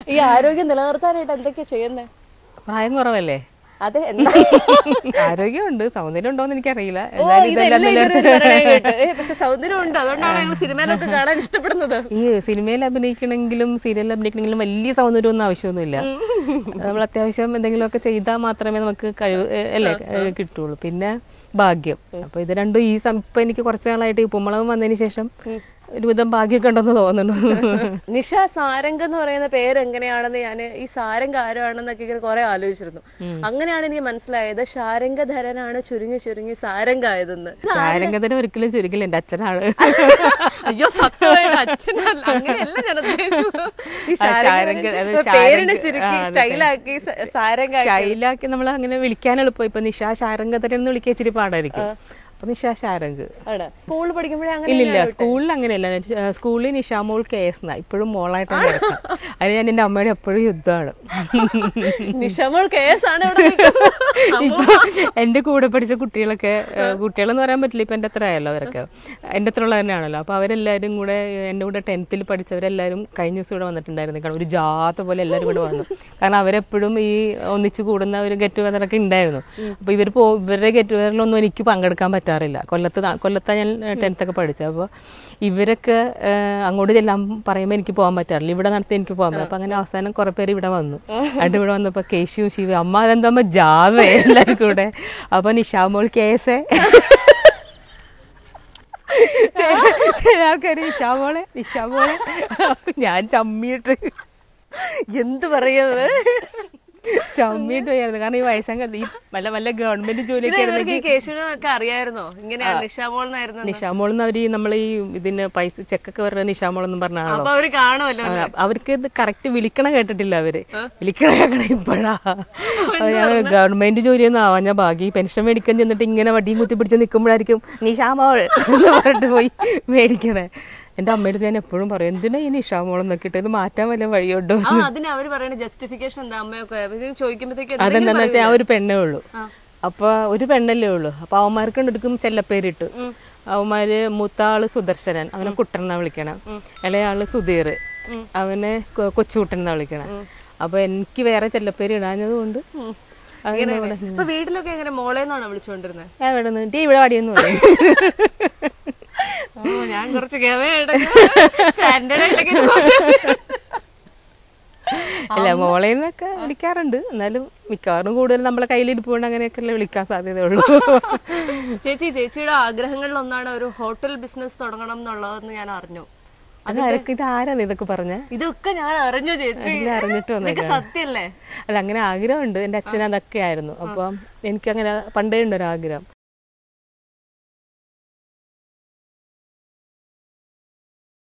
ഈ ആരോഗ്യം നിലനിർത്താനായിട്ട് എന്തൊക്കെയാ ചെയ്യുന്നേ പ്രായം കുറവല്ലേ അതെ എന്താ ആരോഗ്യമുണ്ട് സൗന്ദര്യം ഉണ്ടോന്ന് എനിക്കറിയില്ല ഓ എന്നാലും ഇതെല്ലാം ഇതെല്ലാം ഇതുവരെ നിലനിർത്തി- പറയാൻ കേട്ടു. ഏ, പക്ഷെ സൗന്ദര്യം ഉണ്ട് അതുകൊണ്ടാണ് ഞങ്ങൾ സിനിമയിലൊക്കെ കാണാൻ ഇഷ്ടപ്പെടുന്നത് ഈ സിനിമയിൽ അഭിനയിക്കണമെങ്കിലും സീരിയലിൽ അഭിനയിക്കണമെങ്കിലും വലിയ സൗന്ദര്യം ഒന്നും ആവശ്യമൊന്നുമില്ല നമ്മൾ അത്യാവശ്യം എന്തെങ്കിലുമൊക്കെ ചെയ്താൽ മാത്രമേ നമുക്ക് കഴിവ് ഏ, അല്ലേ ഏ, കിട്ടുള്ളൂ പിന്നെ ഭാഗ്യം അപ്പൊ ഇത് രണ്ടും ഈ സം- ഇപ്പൊ എനിക്ക് കുറച്ച് നാളായിട്ട് ഈ ഉപ്പുമുളകും വന്നതിന് ശേഷം ഒരുവിധം ഭാഗ്യമൊക്കെ ഉണ്ടെന്ന് തോന്നുന്നു നിഷ സാരംഗ് എന്ന് പറയുന്ന പേര് എങ്ങനെയാണെന്ന് ഞാൻ ഈ സാരംഗ് ആരാണെന്നൊക്കെ ഇങ്ങനെ കുറെ ആലോചിച്ചിരുന്നു അങ്ങനെയാണ് എനിക്ക് മനസ്സിലായത് ശാരംഗധരനാണ് ചുരുങ്ങി ചുരുങ്ങി സാരംഗ് ആയതെന്ന് ശാരംഗതനെ ഒരിക്കലും ചുരുക്കില്ല എന്റെ അച്ഛനാണ് അയ്യോ സത്യമായിട്ട് അച്ഛനല്ല അങ്ങനെയല്ല ഞാൻ ഉദ്ദേശിച്ചത്. ഈ ആ, ശാരംഗ് ശാരംഗ്, അത് പേരിനെ ശാരംഗ്, ചുരുക്കി ആ, അതെ. സ്റ്റൈലാക്കി സാരംഗ് സ്റ്റൈലാക്കി നമ്മൾ അങ്ങനെ വിളിക്കാൻ എളുപ്പം ഇപ്പൊ നിഷ ശാരംഗതൻ എന്ന് വിളിക്കാൻ ഇച്ചിരി പാടായിരിക്കും അപ്പൊ നിഷ ശാരംഗ് ആണ് സ്കൂളിൽ പഠിക്കുമ്പോഴേ അങ്ങനെ ഇല്ലില്ല സ്കൂളിൽ അങ്ങനെയല്ല ഏഹ് സ്കൂളിൽ നിഷാമോൾ കേസ് എന്നാ ഇപ്പോഴും മോളായിട്ടാണ് കിടക്കുക അതിന് ഞാൻ എന്റെ അമ്മയുടെ എപ്പോഴും യുദ്ധമാണ് നിഷമോൾ കേസാണ് ഇവിടെ നിൽക്കുന്നത്. ഇപ്പൊ എന്റെ കൂടെ പഠിച്ച കുട്ടികളൊക്കെ ഏഹ് കുട്ടികളെന്ന് പറയാൻ പറ്റില്ല ഇപ്പൊ എന്റെ അത്ര ആയല്ലോ അവരൊക്കെ എന്റെ അത്ര ഉള്ള തന്നെയാണല്ലോ അപ്പൊ അവരെല്ലാരും കൂടെ എന്റെ കൂടെ ടെൻത്തിൽ പഠിച്ചവരെല്ലാരും കഴിഞ്ഞ ദിവസം ഇവിടെ വന്നിട്ടുണ്ടായിരുന്നു കാരണം ഒരു ജാത്ത പോലെ എല്ലാവരും ഇവിടെ വന്നു കാരണം അവരെപ്പോഴും ഈ ഒന്നിച്ച് കൂടുന്ന ഒരു ഗെറ്റ് ടുഗദർ ഒക്കെ ഉണ്ടായിരുന്നു അപ്പൊ ഇവർ പോ ഇവരുടെ ഗെറ്റ് ടുഗദറിലൊന്നും എനിക്ക് പങ്കെടുക്കാൻ പറ്റാറില്ല കൊല്ലത്ത് താ- കൊല്ലത്താണ് ഞാൻ ടെൻത്ത് ഒക്കെ പഠിച്ചത് അപ്പോൾ ഇവരൊക്കെ ഏഹ് അങ്ങോട്ട് ചെല്ലാൻ പറയുമ്പോൾ എനിക്ക് പോകാൻ പറ്റാറില്ല ഇവിടെ നടത്തി എനിക്ക് പോകാൻ പറ്റും അപ്പൊ അങ്ങനെ അവസാനം കുറെ പേര് ഇവിടെ വന്നു എന്നിട്ട് ഇവിടെ വന്നപ്പോ കേശുവും ശിവ അമ്മ അതെന്താ അമ്മ ജാവേ എല്ലാവരും കൂടെ അപ്പൊ നിഷാമോൾ കേസേ ചില ആൾക്കാര് നിഷാമോളെ നിഷാമോളെ ഞാൻ ചമ്മിയിട്ട് എന്ത് പറയുന്നത് ചമ്മിയിട്ട് പോയായിരുന്നു കാരണം ഈ വയസ്സാം ഈ വല്ല വല്ല ഗവൺമെന്റ് ജോലിയൊക്കെ ഇവർക്ക് ഈ കേശുവിനൊക്കെ അറിയായിരുന്നോ ഇങ്ങനെയാണ് നിഷാമോൾ എന്നായിരുന്നു നിഷാമോൾ എന്ന് അവര് നമ്മൾ ഈ ഇതിന് പൈസ ചെക്കൊക്കെ വരുന്ന നിഷാമോൾ എന്നും പറഞ്ഞാണല്ലോ അപ്പൊ അവര് കാണുമല്ലോ ആ, അവർക്ക് ഇത് കറക്റ്റ് വിളിക്കണ കേട്ടിട്ടില്ല അവര് വിളിക്കണ കേൾക്കണ ഇപ്പഴാ അപ്പൊ ഞാൻ ഗവൺമെന്റ് ജോലിയൊന്നും ആവാൻ ഞാൻ ഭാഗ്യം ഈ പെൻഷൻ മേടിക്കാൻ ചെന്നിട്ട് ഇങ്ങനെ വടിയും കുത്തി പിടിച്ച് നിൽക്കുമ്പോഴായിരിക്കും നിഷാമോൾ എന്ന് പറഞ്ഞിട്ട് പോയി മേടിക്കണേ എന്റെ അമ്മയുടെ ഞാൻ എപ്പോഴും പറയും എന്തിനാ ഈ നിഷാമോൾ എന്നൊക്കെ ഇട്ട് ഇത് മാറ്റാൻ വല്ല വഴിയുണ്ടോ ആ അതിന് അവര് പറയുന്ന ജസ്റ്റിഫിക്കേഷൻ എന്താ അമ്മയൊക്കെ ഇത് ചോദിക്കുമ്പോഴത്തേക്ക് അതെന്താന്ന് വെച്ചാൽ ആ ഒരു പെണ്ണേ ഉള്ളൂ അപ്പൊ ഒരു പെണ്ണല്ലേ ഉള്ളൂ അപ്പൊ അവന്മാർക്ക് എടുക്കും ചെല്ലപ്പേരിട്ടു അവന്മാര് മൂത്ത ആള് സുദർശനൻ അവനെ കുട്ടൻ എന്നാ വിളിക്കണം ഇളയാള് സുധീർ അവനെ കൊ- കൊച്ചുകുട്ടൻ എന്നാ വിളിക്കണം അപ്പൊ എനിക്ക് വേറെ ചെല്ലപ്പേര് ഇടാഞ്ഞത് കൊണ്ട് അങ്ങനെ ഇവിടെ ഇപ്പൊ വീട്ടിലൊക്കെ എങ്ങനെ മോളേന്നാണോ വിളിച്ചുകൊണ്ടിരുന്നത് ഞാൻ ഇവിടെ നിന്ന് ടീ ഇവിടെ വാടിയെന്ന് പറയും ഓ ഞാൻ കുറച്ച് സ്റ്റാൻഡേർഡ് അല്ല മോളെ നിന്നൊക്കെ വിളിക്കാറുണ്ട് എന്നാലും മിക്കവാറും കൂടുതൽ നമ്മളെ കയ്യിലിരിപ്പുകൊണ്ട് അങ്ങനെയൊക്കെ വിളിക്കാൻ സാധ്യതയുള്ളൂ ചേച്ചി ചേച്ചിയുടെ ആഗ്രഹങ്ങളിൽ ഒന്നാണ് ഒരു ഹോട്ടൽ ബിസിനസ് തുടങ്ങണം എന്നുള്ളതെന്ന് ഞാൻ അറിഞ്ഞു അത് ആരൊക്കെ ഇത് ആരാണ് ഇതൊക്കെ പറഞ്ഞ ഇതൊക്കെ ഞാൻ അറിഞ്ഞു ചേച്ചി ഞാൻ അറിഞ്ഞിട്ട് ഇതൊക്കെ സത്യല്ലേ അല്ല അങ്ങനെ ആഗ്രഹമുണ്ട് എൻ്റെ അച്ഛൻ അതൊക്കെ ആയിരുന്നു അപ്പം എനിക്കങ്ങനെ പണ്ടേ ഉണ്ട് ഒരു ആഗ്രഹം